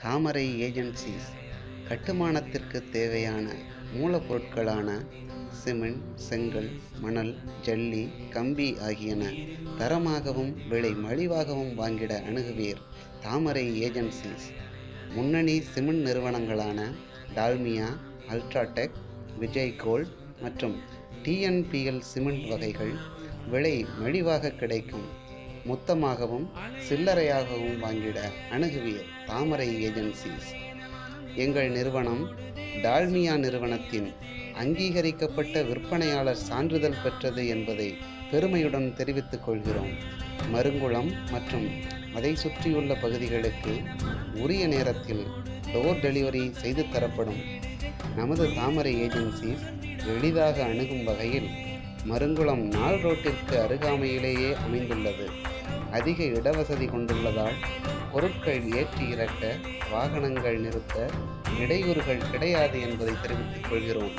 தாமரை agencies கட்டுமானத்திற்கு தேவையான மூலப்பொருட்களான cement செங்கல் மணல் ஜல்லி கம்பி ஆகியன தரமாகவும் விலை மலிவாகவும் வாங்கிட அணுகுவீர் தாமரை ஏஜென்சிஸ் முன்னணி சிமெண்ட் நிறுவனங்களான டால்மியா அல்ட்ராடெக் விஜய் கோல்ட் மற்றும் டிஎன்பிஎல் சிமெண்ட் வகைகள் விலை மலிவாக கிடைக்கும் மொத்தமாகவும் சில்லறையாகவும் வாங்கிட அணுகுவீர் தாமரை ஏஜென்சிஸ் எங்கள் நிறுவனம் டால்மியா நிறுவனத்தின் அங்கீகரிக்கப்பட்ட விற்பனையாளர் சான்றிதழ் பெற்றது என்பதை பெருமையுடன் தெரிவித்துக் கொள்கிறோம் மருங்குளம் மற்றும் அதை சுற்றியுள்ள பகுதிகளுக்கு உரிய நேரத்தில் டோர் டெலிவரி செய்து தரப்படும் நமது தாமரை ஏஜென்சிஸ் எளிதாக அணுகும் வகையில் மருங்குளம் நாள் ரோட்டிற்கு அருகாமையிலேயே அமைந்துள்ளது அதிக இடவசதி கொண்டுள்ளதால் பொருட்கள் ஏற்றி இறக்க வாகனங்கள் நிறுத்த இடையூறுகள் கிடையாது என்பதை தெரிவித்துக் கொள்கிறோம்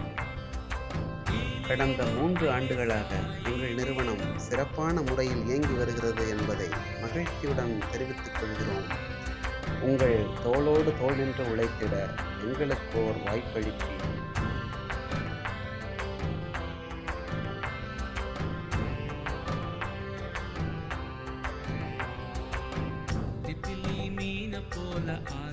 கடந்த மூன்று ஆண்டுகளாக எங்கள் நிறுவனம் சிறப்பான முறையில் இயங்கி வருகிறது என்பதை மகிழ்ச்சியுடன் தெரிவித்துக் கொள்கிறோம் உங்கள் தோளோடு தோள் நின்று உழைத்திட எங்களுக்கு ஓர் வாய்ப்பளிப்பீர் திப்பிலி மீன போல ஆசை